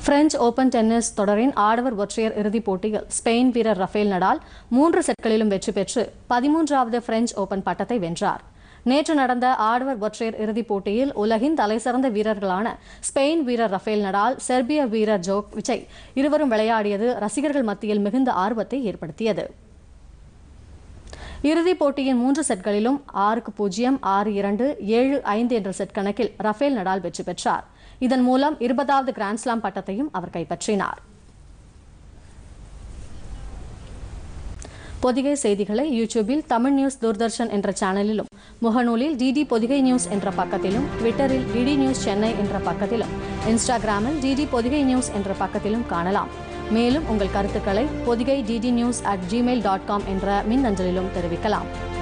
French open tennis தொடரின் ஆடவர் ஒற்றையர் இறுதிப் போட்டியில் ஸ்பெயின் வீரர் ரஃபேல் நடால் மூன்று செட்களிலும் வெற்றி பெற்று பதிமூன்றாவது பிரெஞ்சு ஓபன் பட்டத்தை வென்றார் நேற்று நடந்த ஆடவர் ஒற்றையர் இறுதிப் போட்டியில் உலகின் தலைசிறந்த வீரர்களான ஸ்பெயின் வீரர் ரஃபேல் நடால் செர்பிய வீரர் ஜோக்விச்சை இருவரும் விளையாடியது ரசிகர்கள் மத்தியில் மிகுந்த ஆர்வத்தை ஏற்படுத்தியது இறுதிப் போட்டியின் மூன்று செட்களிலும் ஆறுக்கு பூஜ்ஜியம் ஆறு இரண்டு ஏழு ஐந்து என்ற செட் கணக்கில் ரஃபேல் நடால் வெற்றி பெற்றார் இதன் மூலம் இருபதாவது கிராண்ட்ஸ்லாம் பட்டத்தையும் அவர் கைப்பற்றினார் பொதிகை செய்திகளை யூடியூபில் தமிழ் நியூஸ் தூர்தர்ஷன் என்ற சேனலிலும் முகநூலில் டிடி பொதிகை நியூஸ் என்ற பக்கத்திலும் ட்விட்டரில் டிடி நியூஸ் சென்னை என்ற பக்கத்திலும் இன்ஸ்டாகிராமில் டிடி பொதிகை நியூஸ் என்ற பக்கத்திலும் காணலாம் மேலும் உங்கள் கருத்துக்களை Podhigai DD news at Gmail dot com என்ற மின்னஞ்சலிலும் தெரிவிக்கலாம்